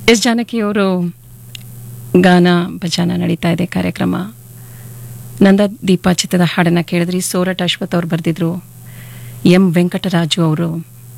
S ಜಾನಕಿಯವರು ಗಾನ ಭಜಾನ ನಡೀತಾ ಇದೆ ಕಾರ್ಯಕ್ರಮ ನಂದ ದೀಪ ಚಿತ್ರದ ಹಾಡನ್ನು ಕೇಳಿದ್ರಿ ಸೋರಟ್ ಅಶ್ವಥ್ ಅವ್ರು ಬರೆದಿದ್ರು ಎಂ ವೆಂಕಟರಾಜು ಅವರು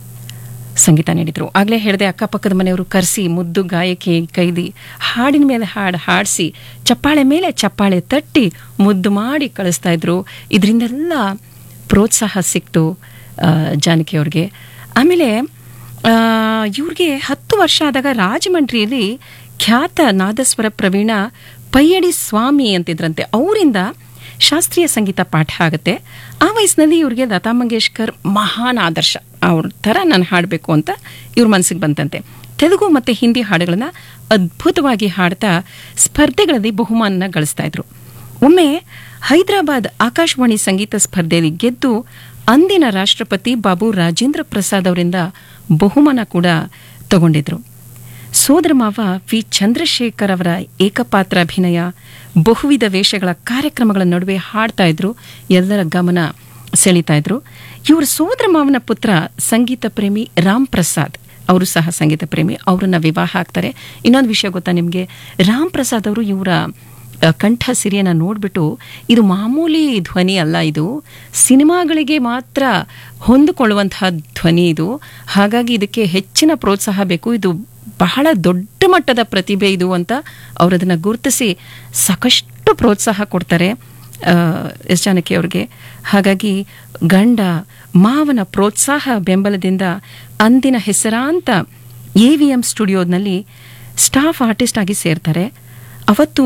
ಸಂಗೀತ ನೀಡಿದ್ರು ಆಗಲೇ ಹೇಳಿದೆ ಅಕ್ಕಪಕ್ಕದ ಮನೆಯವರು ಕರೆಸಿ ಮುದ್ದು ಗಾಯಕಿ ಕೈದಿ ಹಾಡಿನ ಮೇಲೆ ಹಾಡು ಹಾಡಿಸಿ ಚಪ್ಪಾಳೆ ಮೇಲೆ ಚಪ್ಪಾಳೆ ತಟ್ಟಿ ಮುದ್ದು ಮಾಡಿ ಕಳಿಸ್ತಾ ಇದ್ರು ಇದರಿಂದೆಲ್ಲ ಪ್ರೋತ್ಸಾಹ ಸಿಕ್ತು ಆ, ಜಾನಕಿ ಅವ್ರಿಗೆ ಆಮೇಲೆ ಆ, ಇವ್ರಿಗೆ ಹತ್ತು ವರ್ಷ ಆದಾಗ ರಾಜಮಂಡ್ರಿಯಲ್ಲಿ ಖ್ಯಾತ ನಾದಸ್ವರ ಪ್ರವೀಣ ಪಯ್ಯಡಿ ಸ್ವಾಮಿ ಅಂತಿದ್ರಂತೆ ಅವರಿಂದ ಶಾಸ್ತ್ರೀಯ ಸಂಗೀತ ಪಾಠ ಆಗುತ್ತೆ ಆ ವಯಸ್ಸಿನಲ್ಲಿ ಇವ್ರಿಗೆ ಲತಾ ಮಂಗೇಶ್ಕರ್ ಮಹಾನ್ ಆದರ್ಶ ಅವ್ರ ಥರ ನಾನು ಹಾಡಬೇಕು ಅಂತ ಇವ್ರ ಮನಸ್ಸಿಗೆ ಬಂತಂತೆ ತೆಲುಗು ಮತ್ತು ಹಿಂದಿ ಹಾಡುಗಳನ್ನ ಅದ್ಭುತವಾಗಿ ಹಾಡ್ತಾ ಸ್ಪರ್ಧೆಗಳಲ್ಲಿ ಬಹುಮಾನನ ಗಳಿಸ್ತಾ ಇದ್ರು ಒಮ್ಮೆ ಹೈದರಾಬಾದ್ ಆಕಾಶವಾಣಿ ಸಂಗೀತ ಸ್ಪರ್ಧೆಯಲ್ಲಿ ಗೆದ್ದು ಅಂದಿನ ರಾಷ್ಟ್ರಪತಿ ಬಾಬು ರಾಜೇಂದ್ರ ಪ್ರಸಾದ್ ಅವರಿಂದ ಬಹುಮಾನ ಕೂಡ ತಗೊಂಡಿದ್ರು ಸೋದರ ಮಾವ ವಿ ಚಂದ್ರಶೇಖರ್ ಅವರ ಏಕಪಾತ್ರ ಅಭಿನಯ ಬಹುವಿಧ ವೇಷಗಳ ಕಾರ್ಯಕ್ರಮಗಳ ನಡುವೆ ಹಾಡ್ತಾ ಇದ್ರು ಎಲ್ಲರ ಗಮನ ಸೆಳೀತಾ ಇದ್ರು ಇವರ ಸೋದರ ಮಾವನ ಪುತ್ರ ಸಂಗೀತ ಪ್ರೇಮಿ ರಾಮ್ ಪ್ರಸಾದ್ ಅವರು ಸಹ ಸಂಗೀತ ಪ್ರೇಮಿ ಅವರನ್ನ ವಿವಾಹ ಆಗ್ತಾರೆ ಇನ್ನೊಂದು ವಿಷಯ ಗೊತ್ತಾ ನಿಮಗೆ ರಾಮ್ ಪ್ರಸಾದ್ ಅವರು ಇವರ ಅ, ಕಂಠ ಸಿರಿಯನ್ನ ನೋಡ್ಬಿಟ್ಟು ಇದು ಮಾಮೂಲಿ ಧ್ವನಿ ಅಲ್ಲ ಇದು ಸಿನಿಮಾಗಳಿಗೆ ಮಾತ್ರ ಹೊಂದಿಕೊಳ್ಳುವಂತಹ ಧ್ವನಿ ಇದು ಹಾಗಾಗಿ ಇದಕ್ಕೆ ಹೆಚ್ಚಿನ ಪ್ರೋತ್ಸಾಹ ಬೇಕು ಇದು ಬಹಳ ದೊಡ್ಡ ಮಟ್ಟದ ಪ್ರತಿಭೆ ಇದು ಅಂತ ಅವರು ಅದನ್ನು ಗುರುತಿಸಿ ಸಾಕಷ್ಟು ಪ್ರೋತ್ಸಾಹ ಕೊಡ್ತಾರೆ ಆ, ಎಸ್ ಜಾನಕಿ ಅವ್ರಿಗೆ ಹಾಗಾಗಿ ಗಂಡ ಮಾವನ ಪ್ರೋತ್ಸಾಹ ಬೆಂಬಲದಿಂದ ಅಂದಿನ ಹೆಸರಾಂತ ಎ ವಿ ಎಂ ಸ್ಟುಡಿಯೋನಲ್ಲಿ ಸ್ಟಾಫ್ ಆರ್ಟಿಸ್ಟ್ ಆಗಿ ಸೇರ್ತಾರೆ ಅವತ್ತು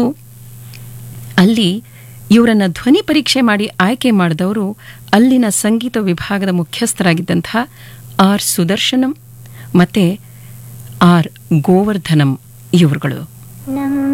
ಅಲ್ಲಿ ಇವರನ್ನ ಧ್ವನಿ ಪರೀಕ್ಷೆ ಮಾಡಿ ಆಯ್ಕೆ ಮಾಡಿದವರು ಅಲ್ಲಿನ ಸಂಗೀತ ವಿಭಾಗದ ಮುಖ್ಯಸ್ಥರಾಗಿದ್ದಂತಹ ಆರ್ ಸುದರ್ಶನಂ ಮತ್ತೆ ಆರ್ ಗೋವರ್ಧನಂ ಇವರುಗಳು ನಮ್ಮ